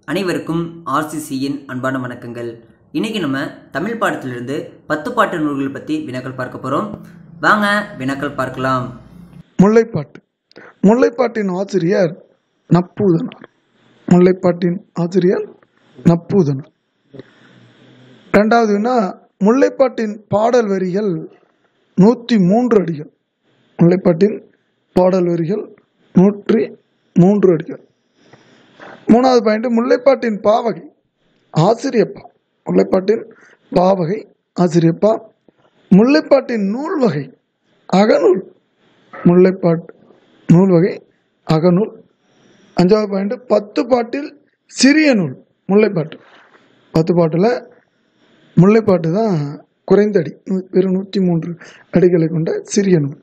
அனைவருக்கும் ஆர்சிசியின் அன்பான வணக்கங்கள் இன்னைக்கு நம்ம தமிழ் பாடத்திலிருந்து பத்து பாட்டு நூல்கள் பற்றி வினாக்கள் பார்க்க போகிறோம் வாங்க வினாக்கள் பார்க்கலாம் முல்லைப்பாட்டு முல்லைப்பாட்டின் ஆசிரியர் நப்பூதனார் முல்லைப்பாட்டின் ஆசிரியர் நப்பூதனார் ரெண்டாவது வினா முல்லைப்பாட்டின் பாடல் வரிகள் நூற்றி மூன்று அடிகள் முல்லைப்பாட்டின் பாடல் வரிகள் நூற்றி மூன்று அடிகள் மூணாவது பாயிண்ட் முல்லைப்பாட்டின் பாவகை ஆசிரியப்பா முல்லைப்பாட்டின் பாவகை ஆசிரியப்பா முல்லைப்பாட்டின் நூல் வகை அகநூல் முல்லைப்பாட்டு நூல் வகை அகநூல் அஞ்சாவது பாயிண்ட் பத்து பாட்டில் சிறிய நூல் முல்லைப்பாட்டு பத்து பாட்டில் முல்லைப்பாட்டு தான் குறைந்த அடி நூ- வெறும் நூற்றி மூன்று அடிகளை கொண்ட சிறிய நூல்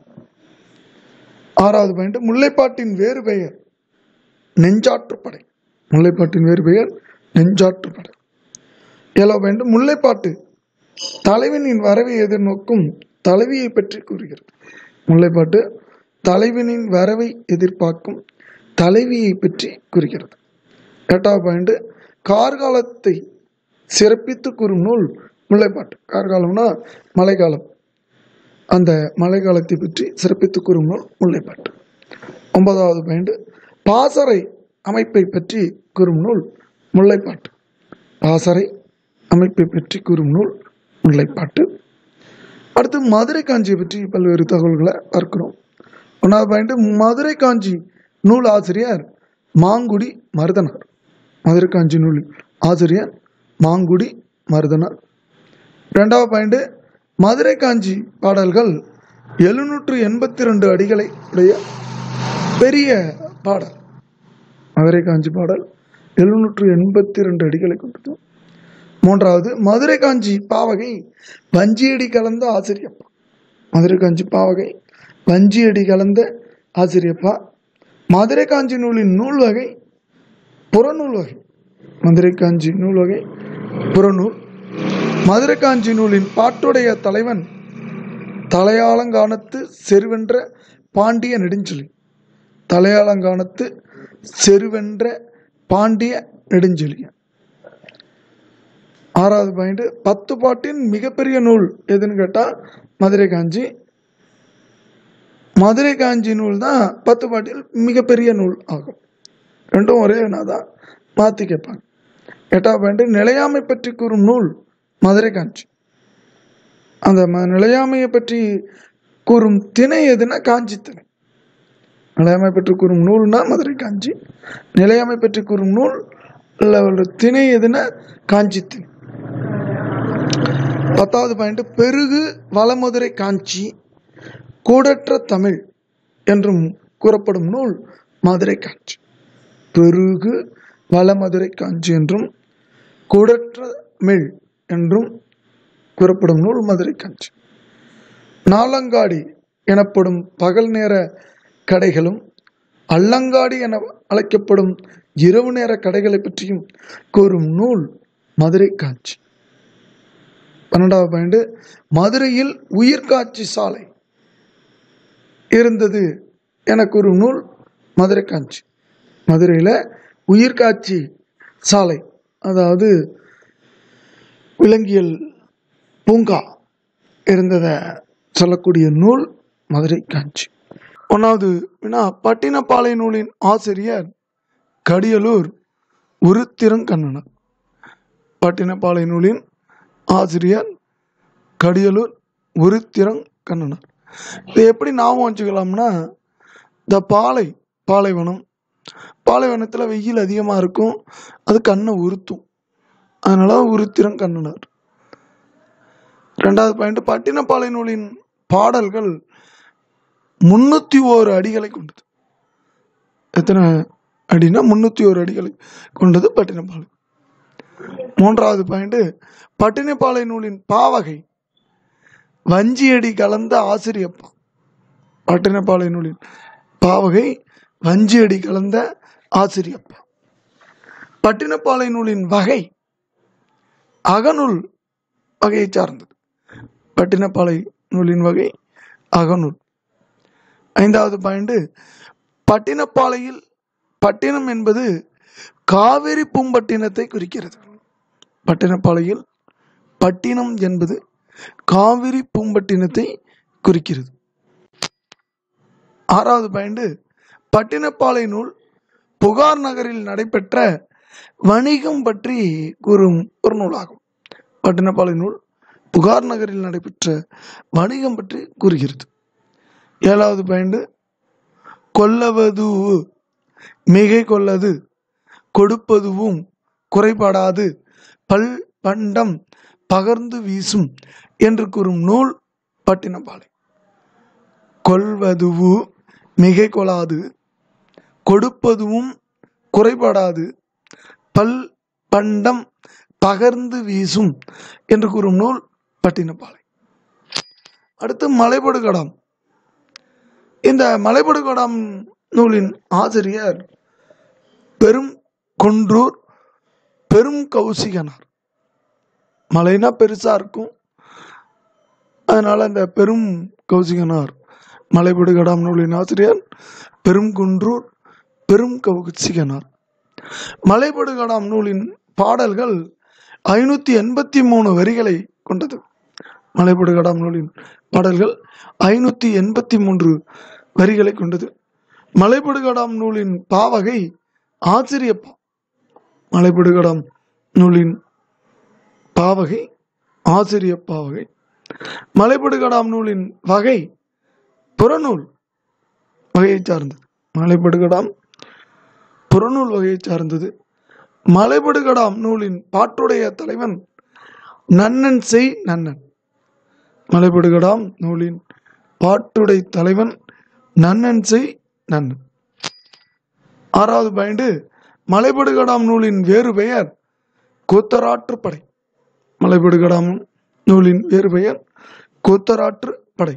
ஆறாவது பாயிண்ட் முல்லைப்பாட்டின் வேறு பெயர் நெஞ்சாற்றுப்படை முல்லைப்பாட்டின் வேறு பெயர் நெஞ்சாற்றுப்படை ஏழாவது பாயிண்ட் முல்லைப்பாட்டு தலைவனின் வரவை எதிர்நோக்கும் தலைவியை பற்றி கூறுகிறது முல்லைப்பாட்டு தலைவனின் வரவை எதிர்பார்க்கும் தலைவியை பற்றி கூறுகிறது எட்டாவது பாயிண்ட் கார்காலத்தை சிறப்பித்து கூறும் நூல் முல்லைப்பாட்டு கார்காலம்னா மழைக்காலம் அந்த மழைக்காலத்தை பற்றி சிறப்பித்து கூறும் நூல் முல்லைப்பாட்டு ஒன்பதாவது பாயிண்ட் பாசறை அமைப்பை பற்றி கூறும் நூல் முல்லைப்பாட்டு பாசறை அமைப்பை பற்றி கூறும் நூல் முல்லைப்பாட்டு அடுத்து மதுரை காஞ்சியை பற்றி பல்வேறு தகவல்களை பார்க்கிறோம் ஒன்றாவது பாயிண்ட் மதுரை காஞ்சி நூல் ஆசிரியர் மாங்குடி மருதனார் மதுரை காஞ்சி நூல் ஆசிரியர் மாங்குடி மருதனார் ரெண்டாவது பாயிண்ட் மதுரை காஞ்சி பாடல்கள் எழுநூற்று எண்பத்தி ரெண்டு அடிகளை உடைய பெரிய பாடல் மதுரை காஞ்சி பாடல் எழுநூற்று எண்பத்தி ரெண்டு அடிகளை கொண்டது மூன்றாவது மதுரை காஞ்சி பாவகை வஞ்சியடி கலந்த ஆசிரியப்பா மதுரை காஞ்சி பாவகை வஞ்சியடி கலந்த ஆசிரியப்பா மதுரை காஞ்சி நூலின் நூல் வகை புறநூல் வகை மதுரை காஞ்சி நூல் வகை புறநூல் மதுரை காஞ்சி நூலின் பாட்டுடைய தலைவன் தலையாளங்கானத்து செருவென்ற பாண்டிய நெடுஞ்சொலி தலையாளங்கானத்து செருவென்ற பாண்டிய நெடுஞ்சொலியன் ஆறாவது பாயிண்ட் பத்து பாட்டின் மிகப்பெரிய நூல் எதுன்னு கேட்டால் மதுரை காஞ்சி மதுரை காஞ்சி நூல் தான் பத்து பாட்டில் மிகப்பெரிய நூல் ஆகும் ரெண்டும் ஒரே வினா தான் மாற்றி கேட்பாங்க எட்டாவது பாயிண்ட் நிலையாமை பற்றி கூறும் நூல் மதுரை காஞ்சி அந்த ம நிலையாமையை பற்றி கூறும் திணை எதுனா காஞ்சி திணை நிலையாமை பற்றி கூறும் நூல்னா மதுரை காஞ்சி நிலையாமை பற்றி கூறும் நூல் இல்லை ஒரு திணை எதுனா காஞ்சி திணை பத்தாவது பாயிண்ட் பெருகு வளமதுரை காஞ்சி கூடற்ற தமிழ் என்றும் கூறப்படும் நூல் மதுரை காஞ்சி பெருகு வளமதுரை காஞ்சி என்றும் கூடற்ற தமிழ் என்றும் கூறப்படும் நூல் மதுரை காஞ்சி நாலங்காடி எனப்படும் பகல் நேர கடைகளும் அல்லங்காடி என அழைக்கப்படும் இரவு நேர கடைகளை பற்றியும் கூறும் நூல் மதுரை காஞ்சி பன்னெண்டாவது பாயிண்ட் மதுரையில் உயிர்காட்சி சாலை இருந்தது என கூறும் நூல் மதுரை காஞ்சி மதுரையில் உயிர்காட்சி சாலை அதாவது விலங்கியல் பூங்கா இருந்ததை சொல்லக்கூடிய நூல் மதுரை காஞ்சி ஒன்றாவது வினா பட்டினப்பாலை நூலின் ஆசிரியர் கடியலூர் உருத்திரங்கண்ணனர் பட்டினப்பாலை நூலின் ஆசிரியர் கடியலூர் உருத்திரங்கண்ணனர் இதை எப்படி ஞாபகம் வச்சுக்கலாம்னா இந்த பாலை பாலைவனம் பாலைவனத்தில் வெயில் அதிகமாக இருக்கும் அது கண்ணை உறுத்தும் அதனால உருத்திரம் கண்ணனர் ரெண்டாவது பாயிண்ட் பட்டினப்பாலை நூலின் பாடல்கள் முன்னூற்றி ஓரு அடிகளை கொண்டது எத்தனை அடினா முன்னூற்றி ஓரு அடிகளை கொண்டது பட்டினப்பாலை மூன்றாவது பாயிண்ட் பட்டினப்பாலை நூலின் பாவகை வஞ்சியடி கலந்த ஆசிரியப்பா பட்டினப்பாலை நூலின் பாவகை வஞ்சியடி கலந்த ஆசிரியப்பா பட்டினப்பாலை நூலின் வகை அகநூல் வகையை சார்ந்தது பட்டினப்பாலை நூலின் வகை அகநூல் ஐந்தாவது பாயிண்ட் பட்டினப்பாலையில் பட்டினம் என்பது காவிரி பூம்பட்டினத்தை குறிக்கிறது பட்டினப்பாளையில் பட்டினம் என்பது காவிரி பூம்பட்டினத்தை குறிக்கிறது ஆறாவது பாயிண்ட் பட்டினப்பாலை நூல் புகார் நகரில் நடைபெற்ற வணிகம் பற்றி கூறும் ஒரு நூலாகும் பட்டினப்பாலை நூல் புகார் நகரில் நடைபெற்ற வணிகம் பற்றி கூறுகிறது ஏழாவது பாயிண்ட் கொல்லவது மிகை கொள்ளது கொடுப்பதுவும் குறைபடாது பல் பண்டம் பகர்ந்து வீசும் என்று கூறும் நூல் பட்டினப்பாலை கொள்வதுவு மிகை கொள்ளாது கொடுப்பதுவும் குறைபடாது பல் பண்டம் பகர்ந்து வீசும் என்று கூறும் நூல் பட்டினப்பாலை அடுத்து மலைபடுகடம் இந்த மலைபடுகடம் நூலின் ஆசிரியர் பெரும் குன்றூர் பெரும் கௌசிகனார் மலைனா பெருசா இருக்கும் அதனால அந்த பெரும் கௌசிகனார் மலைபடுகடாம் நூலின் ஆசிரியர் பெரும் குன்றூர் பெரும் கௌசிகனார் மலைபடுகடாம் நூலின் பாடல்கள் ஐநூத்தி எண்பத்தி மூணு வரிகளை கொண்டது மலைபடுகடாம் நூலின் பாடல்கள் ஐநூத்தி எண்பத்தி மூன்று வரிகளை கொண்டது மலைபடுகடாம் நூலின் பாவகை ஆச்சரியப்பா மலைபடுகடாம் நூலின் பாவகை ஆசிரிய பாவகை மலைபடுகடாம் நூலின் வகை புறநூல் வகையை சார்ந்தது மலைபடுகடாம் புறநூல் வகையை சார்ந்தது மலைபடுகடாம் நூலின் பாட்டுடைய தலைவன் நன்னன் செய் நன்னன் மலைபடுகடாம் நூலின் பாட்டுடை தலைவன் நன்னன் செய் நன்னன் ஆறாவது பாயிண்ட் மலைபடுகடாம் நூலின் வேறு பெயர் கூத்தராற்று படை மலைபடுகடாம் நூலின் வேறு பெயர் கூத்தராற்று படை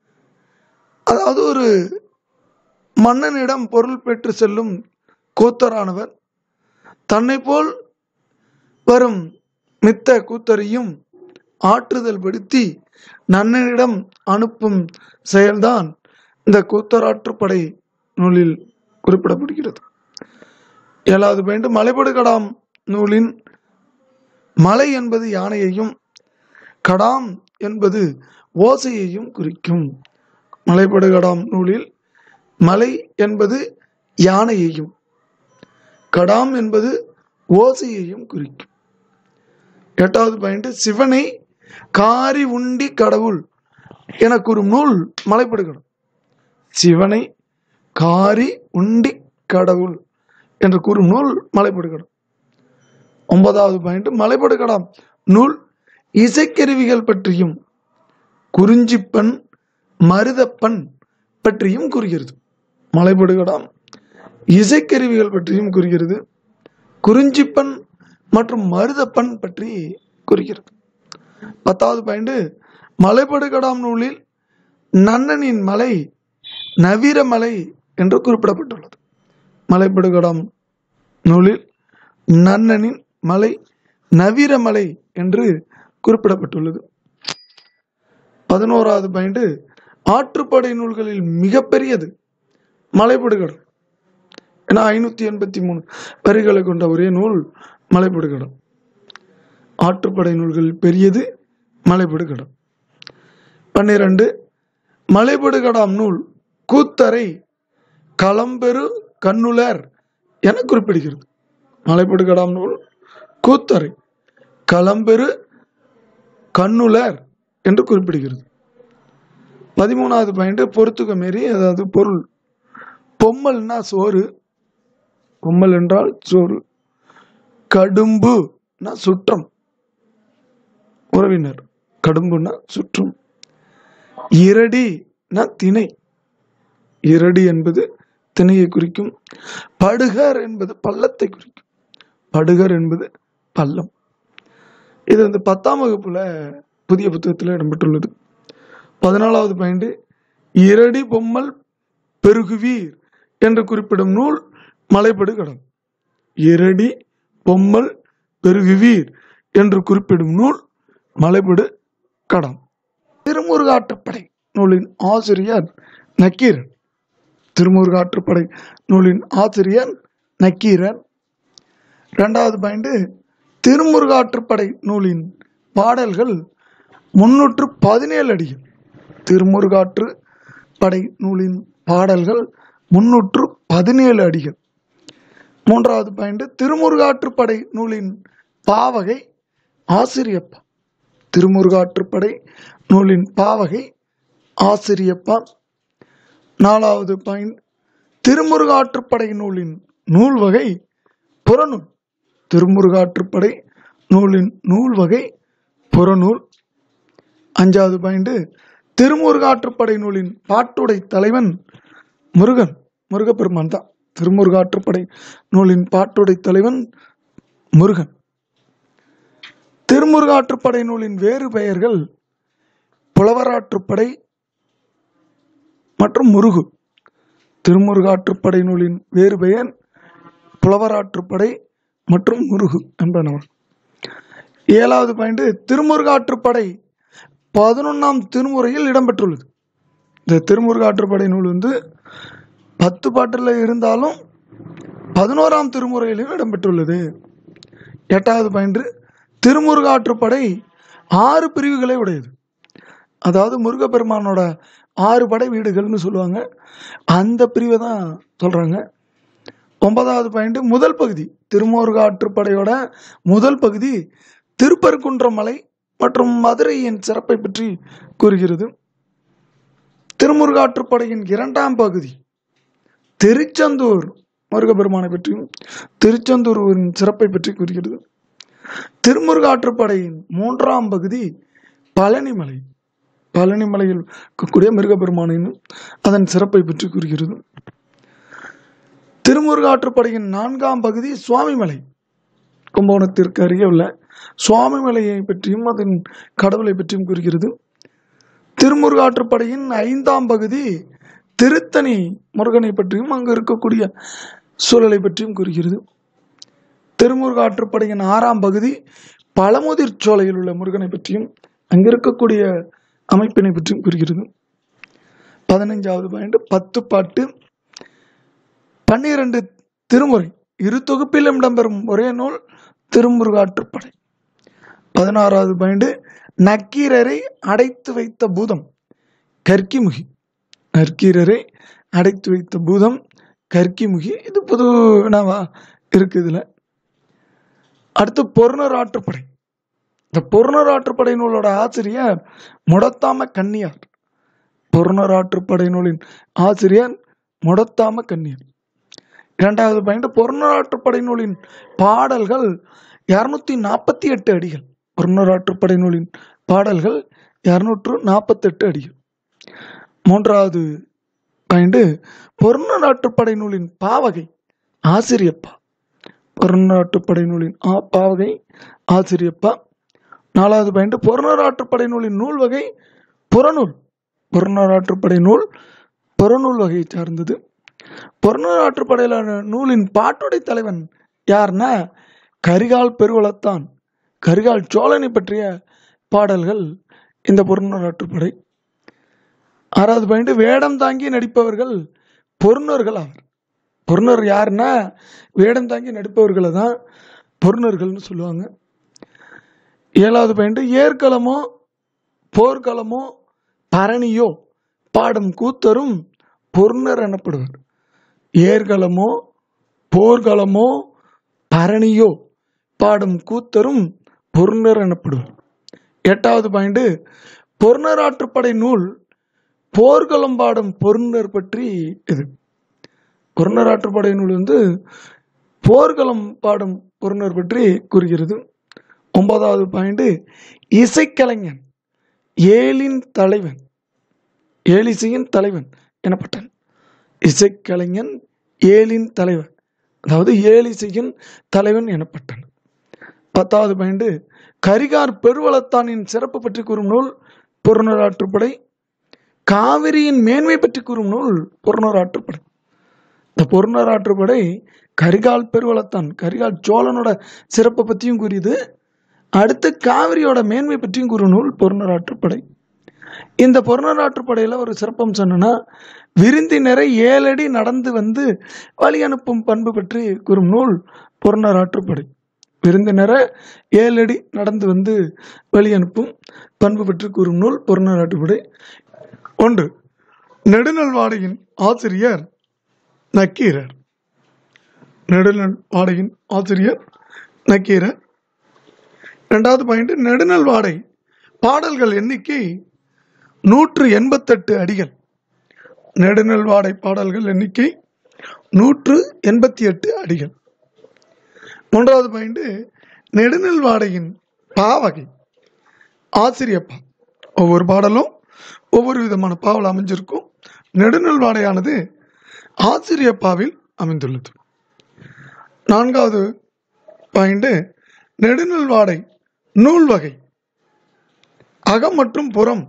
அதாவது ஒரு மன்னனிடம் பொருள் பெற்று செல்லும் கூத்தரானவர் தன்னை போல் வரும் மித்த கூத்தரையும் ஆற்றுதல் படுத்தி நன்னனிடம் அனுப்பும் செயல்தான் இந்த கூத்தராற்றுப்படை நூலில் குறிப்பிடப்படுகிறது ஏழாவது பாயிண்ட் மலைபடுகடாம் நூலின் மலை என்பது யானையையும் கடாம் என்பது ஓசையையும் குறிக்கும் மலைபடுகடாம் நூலில் மலை என்பது யானையையும் கடாம் என்பது ஓசையையும் குறிக்கும் எட்டாவது பாயிண்ட் சிவனை காரி உண்டி கடவுள் என கூறும் நூல் மலைப்படுகடம் சிவனை காரி உண்டி கடவுள் என்று கூறும் நூல் மலைப்படுகடம் ஒன்பதாவது பாயிண்ட் மலைப்படுகடம் நூல் இசைக்கருவிகள் பற்றியும் குறிஞ்சிப்பன் மருதப்பன் பற்றியும் கூறுகிறது மலைப்படுகடாம் இசைக்கருவிகள் பற்றியும் கூறுகிறது குறிஞ்சிப்பன் மற்றும் மருதப்பன் பற்றி கூறுகிறது பத்தாவது பாயிண்ட் மலைப்படுகடாம் நூலில் நன்னனின் மலை நவீரமலை என்று குறிப்பிடப்பட்டுள்ளது மலைப்படுகடாம் நூலில் நன்னனின் மலை நவீரமலை என்று குறிப்பிடப்பட்டுள்ளது பதினோராவது பாயிண்ட் ஆற்றுப்படை நூல்களில் மிகப்பெரியது மலைப்படுகடம் ஏன்னா ஐநூத்தி எண்பத்தி மூணு வரிகளை கொண்ட ஒரே நூல் மலைப்படுகடம் ஆற்றுப்படை நூல்களில் பெரியது மலைப்படுகடம் பன்னிரண்டு மலைப்படுகடாம் நூல் கூத்தரை களம்பெரு கண்ணுலர் என குறிப்பிடுகிறது மலைப்படுகடாம் நூல் கூத்தரை களம்பெரு கண்ணுலர் என்று குறிப்பிடுகிறது பதிமூணாவது பாயிண்ட் பொறுத்துக்க மாரி அதாவது பொருள் பொம்மல்னா சோறு பொம்மல் என்றால் சோறு கடும்புனா சுற்றம் உறவினர் கடும்புனா சுற்றும் இரடினா திணை இரடி என்பது திணையை குறிக்கும் படுகர் என்பது பள்ளத்தை குறிக்கும் படுகர் என்பது பள்ளம் இது வந்து பத்தாம் வகுப்புல புதிய புத்தகத்தில் இடம்பெற்றுள்ளது பதினாலாவது பாயிண்ட் இரடி பொம்மல் பெருகுவீர் என்று குறிப்பிடும் நூல் மலைப்படுகடம் இரடி பொம்மல் பெருகுவீர் என்று குறிப்பிடும் நூல் மலைபடு கடம் திருமுருகாற்றுப்படை நூலின் ஆசிரியர் நக்கீரன் திருமுருகாற்றுப்படை நூலின் ஆசிரியர் நக்கீரன் ரெண்டாவது பாயிண்ட் திருமுருகாற்றுப்படை நூலின் பாடல்கள் முன்னூற்று பதினேழு அடிகள் திருமுருகாற்று படை நூலின் பாடல்கள் முன்னூற்று பதினேழு அடிகள் மூன்றாவது பாயிண்ட் திருமுருகாற்றுப்படை நூலின் பாவகை ஆசிரியப்பா திருமுருகாற்றுப்படை நூலின் பாவகை ஆசிரியப்பா நாலாவது பாயிண்ட் திருமுருகாற்றுப்படை நூலின் நூல் வகை புறநூல் திருமுருகாற்றுப்படை நூலின் நூல் வகை புறநூல் அஞ்சாவது பாயிண்ட் திருமுருகாற்றுப்படை நூலின் பாட்டுடை தலைவன் முருகன் முருகப்பெருமான் தான் திருமுருகாற்றுப்படை நூலின் பாட்டுடை தலைவன் முருகன் திருமுருகாற்றுப்படை நூலின் வேறு பெயர்கள் புலவராற்றுப்படை மற்றும் முருகு திருமுருகாற்றுப்படை நூலின் வேறு பெயர் புலவராற்றுப்படை மற்றும் முருகு என்பனவர் ஏழாவது பாயிண்ட் திருமுருகாற்றுப்படை பதினொன்றாம் திருமுறையில் இடம்பெற்றுள்ளது இந்த திருமுருகாற்றுப்படை நூல் வந்து பத்து பாட்டில் இருந்தாலும் பதினோராம் திருமுறையிலும் இடம்பெற்றுள்ளது எட்டாவது பாயிண்ட் திருமுருகாற்றுப்படை ஆறு பிரிவுகளை உடையது அதாவது முருகப்பெருமானோட ஆறு படை வீடுகள்னு சொல்லுவாங்க அந்த பிரிவை தான் சொல்கிறாங்க ஒன்பதாவது பாயிண்ட் முதல் பகுதி திருமுருகாற்றுப்படையோட முதல் பகுதி திருப்பரங்குன்றம் மலை மற்றும் மதுரையின் சிறப்பை பற்றி கூறுகிறது திருமுருகாற்றுப்படையின் இரண்டாம் பகுதி திருச்செந்தூர் முருகப்பெருமானை பற்றியும் திருச்செந்தூரின் சிறப்பை பற்றி கூறுகிறது திருமுருகாற்றுப்படையின் மூன்றாம் பகுதி பழனிமலை பழனிமலையில் இருக்கக்கூடிய முருகப்பெருமானின் அதன் சிறப்பை பற்றி கூறுகிறது திருமுருகாற்றுப்படையின் நான்காம் பகுதி சுவாமிமலை கும்பகோணத்திற்கு அருகே உள்ள சுவாமிமலையை பற்றியும் அதன் கடவுளை பற்றியும் கூறுகிறது திருமுருகாற்றுப்படையின் ஐந்தாம் பகுதி திருத்தணி முருகனை பற்றியும் அங்கு இருக்கக்கூடிய சூழலை பற்றியும் கூறுகிறது திருமுருகாற்றுப்படையின் ஆறாம் பகுதி பழமுதிர் சோலையில் உள்ள முருகனை பற்றியும் அங்கு இருக்கக்கூடிய அமைப்பினை பற்றியும் கூறுகிறது பதினைஞ்சாவது பாயிண்ட் பத்து பாட்டு பன்னிரண்டு திருமுறை இரு தொகுப்பிலும் இடம்பெறும் ஒரே நூல் திருமுருகாற்றுப்படை பதினாறாவது பாயிண்ட் நக்கீரரை அடைத்து வைத்த பூதம் கற்கிமுகி நற்கீரரை அடைத்து வைத்த பூதம் கற்கிமுகி இது புது வினாவா இருக்கு இதுல அடுத்து பொருணர் ஆற்றுப்படை இந்த பொருணர் ஆற்றுப்படை நூலோட ஆசிரியர் முடத்தாம கன்னியார் பொருணர் ஆற்றுப்படை நூலின் ஆசிரியர் முடத்தாம கன்னியார் இரண்டாவது பாயிண்ட் பொருணர் ஆற்றுப்படை நூலின் பாடல்கள் இருநூத்தி நாற்பத்தி எட்டு அடிகள் பொருணர் ஆற்றுப்படை நூலின் பாடல்கள் இருநூற்று நாற்பத்தெட்டு அடிகள் மூன்றாவது பாயிண்ட் பொருணர் ஆற்றுப்படை நூலின் பாவகை ஆசிரியப்பா பொருநாட்டுப்படை நூலின் ஆ பாவகை ஆசிரியப்பா நாலாவது பாயிண்ட் பொருணராற்றுப்படை நூலின் நூல் வகை புறநூல் பொருணராற்றுப்படை நூல் புறநூல் வகையை சார்ந்தது பொருணராற்றுப்படையிலான நூலின் பாட்டுடை தலைவன் யார்னா கரிகால் பெருவளத்தான் கரிகால் சோழனை பற்றிய பாடல்கள் இந்த பொருணராற்றுப்படை ஆறாவது பாயிண்ட் வேடம் தாங்கி நடிப்பவர்கள் பொருணர்கள் ஆவர் பொருணர் யாருன்னா வேடம் தாங்கி நடிப்பவர்களை தான் பொருணர்கள்னு சொல்லுவாங்க ஏழாவது பாயிண்ட் ஏற்களமோ போர்க்களமோ பரணியோ பாடும் கூத்தரும் பொருணர் எனப்படுவர் ஏர்களமோ போர்க்களமோ பரணியோ பாடும் கூத்தரும் பொருணர் எனப்படுவர் எட்டாவது பாயிண்ட் பொருணராற்றுப்படை நூல் போர்க்களம் பாடும் பொருணர் பற்றி இது பொருணராற்றுப்படை நூல் வந்து போர்க்களம் பாடும் பொருணர் பற்றி கூறுகிறது ஒன்பதாவது பாயிண்ட் இசைக்கலைஞன் ஏழின் தலைவன் ஏலிசையின் தலைவன் எனப்பட்டான் இசைக்கலைஞன் ஏழின் தலைவன் அதாவது ஏலிசையின் தலைவன் எனப்பட்டான் பத்தாவது பாயிண்ட் கரிகார் பெருவளத்தானின் சிறப்பு பற்றி கூறும் நூல் புறநூறாற்றுப்படை காவிரியின் மேன்மை பற்றி கூறும் நூல் புறநூறாற்றுப்படை இந்த பொருணராற்றுப்படை கரிகால் பெருவளத்தான் கரிகால் சோழனோட சிறப்பை பற்றியும் கூறியது அடுத்து காவிரியோட மேன்மை பற்றியும் கூறும் நூல் பொருணராற்றுப்படை இந்த பொருணராற்றுப்படையில் ஒரு சிறப்பம்சம் என்னன்னா விருந்தினரை ஏழடி நடந்து வந்து வழி அனுப்பும் பண்பு பற்றி கூறும் நூல் புறநர் ஆற்றுப்படை விருந்தினரை ஏழடி நடந்து வந்து வழி அனுப்பும் பண்பு பற்றி கூறும் நூல் புறநர் ஆற்றுப்படை ஒன்று நெடுநல்வாடையின் ஆசிரியர் நக்கீரர் நெடுநல்வாடையின் ஆசிரியர் நக்கீரர் இரண்டாவது பாயிண்ட் நெடுநல்வாடை பாடல்கள் எண்ணிக்கை நூற்று எண்பத்தெட்டு அடிகள் நெடுநல்வாடை பாடல்கள் எண்ணிக்கை நூற்று எண்பத்தி எட்டு அடிகள் மூன்றாவது பாயிண்ட் நெடுநல்வாடையின் பாவகை ஆசிரியப்பா ஒவ்வொரு பாடலும் ஒவ்வொரு விதமான பாவல் அமைஞ்சிருக்கும் நெடுநல்வாடையானது ஆசிரியப்பாவில் அமைந்துள்ளது நான்காவது பாயிண்ட் நெடுநல்வாடை நூல் வகை அகம் மற்றும் புறம்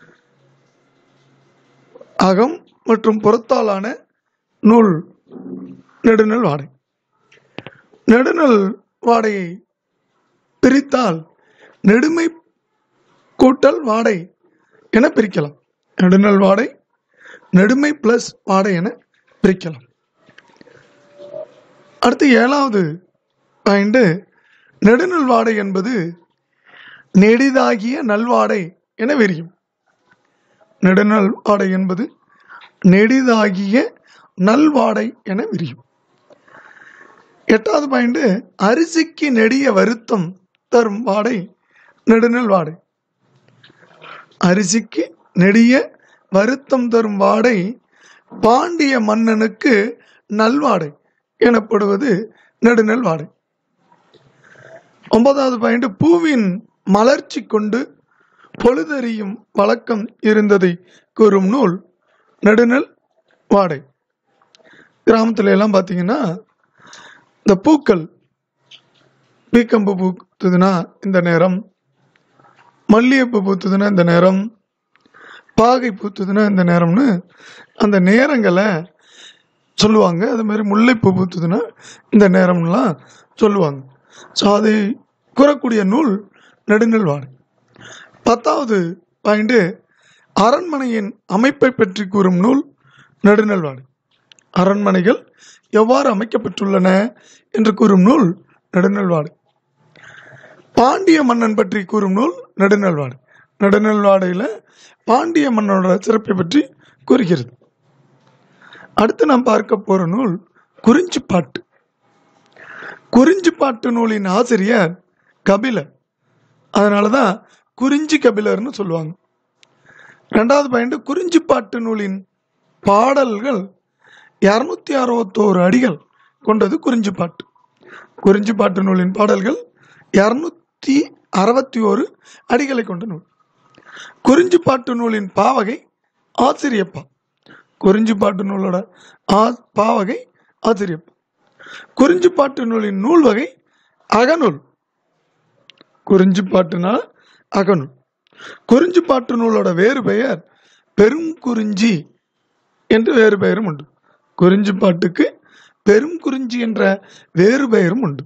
அகம் மற்றும் புறத்தாலான நூல் நெடுநல் வாடை நெடுநல் வாடையை பிரித்தால் நெடுமை கூட்டல் வாடை என பிரிக்கலாம் நெடுநல் வாடை நெடுமை பிளஸ் வாடை என பிரிக்கலாம் அடுத்து ஏழாவது பாயிண்ட் நெடுநல் வாடை என்பது நெடிதாகிய நல்வாடை என விரியும் நெடுநல் வாடை என்பது நெடிதாகிய நல்வாடை என விரியும் எட்டாவது பாயிண்ட் அரிசிக்கு நெடிய வருத்தம் தரும் வாடை நெடுநல் வாடை அரிசிக்கு நெடிய வருத்தம் தரும் வாடை பாண்டிய மன்னனுக்கு நல்வாடை எனப்படுவது நெடுநல் வாடை ஒன்பதாவது பாயிண்ட் பூவின் மலர்ச்சி கொண்டு பொழுதறியும் வழக்கம் இருந்ததை கூறும் நூல் நெடுநல் வாடை கிராமத்துல எல்லாம் பார்த்தீங்கன்னா இந்த பூக்கள் பீக்கம்பு பூத்துதுன்னா இந்த நேரம் மல்லிகைப்பூ பூத்துதுன்னா இந்த நேரம் பாகை பூத்துதுன்னா இந்த நேரம்னு அந்த நேரங்களை சொல்லுவாங்க அது மாதிரி முல்லைப்பூ பூத்துதுன்னா இந்த நேரம்லாம் சொல்லுவாங்க ஸோ அதை கூறக்கூடிய நூல் நெடுநல் வாடை பத்தாவது பாயிண்ட் அரண்மனையின் அமைப்பை பற்றி கூறும் நூல் நெடுநல் வாடை அரண்மனைகள் எவ்வாறு அமைக்கப்பட்டுள்ளன என்று கூறும் நூல் நெடுநல் வாடை பாண்டிய மன்னன் பற்றி கூறும் நூல் நெடுநல் வாடை நெடுநல் வாடையில் பாண்டிய மன்னனோட சிறப்பை பற்றி கூறுகிறது அடுத்து நாம் பார்க்க போற நூல் குறிஞ்சிப்பாட்டு குறிஞ்சிப்பாட்டு நூலின் ஆசிரியர் கபிலர் அதனால தான் குறிஞ்சி கபிலர்னு சொல்லுவாங்க ரெண்டாவது பாயிண்ட் குறிஞ்சிப்பாட்டு நூலின் பாடல்கள் இரநூத்தி அறுபத்தோரு அடிகள் கொண்டது குறிஞ்சிப்பாட்டு குறிஞ்சிப்பாட்டு நூலின் பாடல்கள் இரநூத்தி அறுபத்தி ஓரு அடிகளை கொண்ட நூல் குறிஞ்சிப்பாட்டு நூலின் பாவகை ஆசிரியப்பா குறிஞ்சிப்பாட்டு நூலோட ஆ பாவகை ஆசிரியப்பா குறிஞ்சிப்பாட்டு நூலின் நூல் வகை அகநூல் குறிஞ்சிப்பாட்டுனால அகநூல் குறிஞ்சிப்பாட்டு நூலோட வேறு பெயர் பெரும் குறிஞ்சி என்று வேறு பெயரும் உண்டு குறிஞ்சிப்பாட்டுக்கு பெரும் குறிஞ்சி என்ற வேறு பெயரும் உண்டு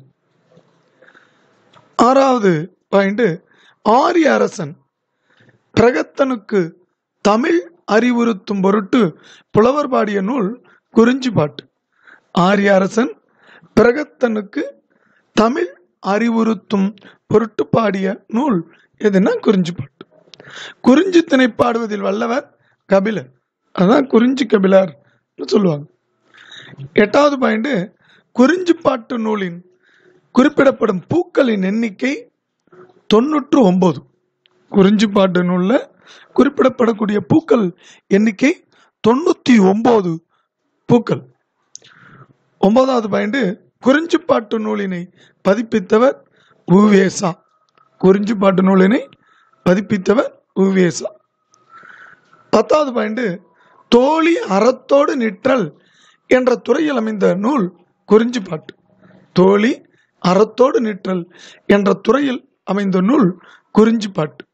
ஆறாவது பாயிண்ட் ஆரிய அரசன் பிரகத்தனுக்கு தமிழ் அறிவுறுத்தும் பொருட்டு புலவர் பாடிய நூல் குறிஞ்சிப்பாட்டு ஆரிய அரசன் பிரகத்தனுக்கு தமிழ் அறிவுறுத்தும் பொருட்டு பாடிய நூல் எதுனா குறிஞ்சிப்பாட்டு குறிஞ்சி திணை பாடுவதில் வல்லவர் கபிலர் அதான் குறிஞ்சி கபிலர் சொல்லுவாங்க எட்டாவது பாயிண்ட் குறிஞ்சிப்பாட்டு நூலின் குறிப்பிடப்படும் பூக்களின் எண்ணிக்கை தொண்ணூற்று ஒன்பது குறிஞ்சிப்பாட்டு நூலில் குறிப்பிடப்படக்கூடிய பூக்கள் எண்ணிக்கை தொண்ணூற்றி ஒம்பது பூக்கள் ஒன்பதாவது பாயிண்ட் குறிஞ்சிப்பாட்டு நூலினை பதிப்பித்தவர் உவேசா குறிஞ்சிப்பாட்டு நூலினை பதிப்பித்தவர் உவேசா பத்தாவது பாயிண்ட் தோழி அறத்தோடு நிற்றல் என்ற துறையில் அமைந்த நூல் குறிஞ்சிப்பாட்டு தோழி அறத்தோடு நிற்றல் என்ற துறையில் அமைந்த நூல் குறிஞ்சிப்பாட்டு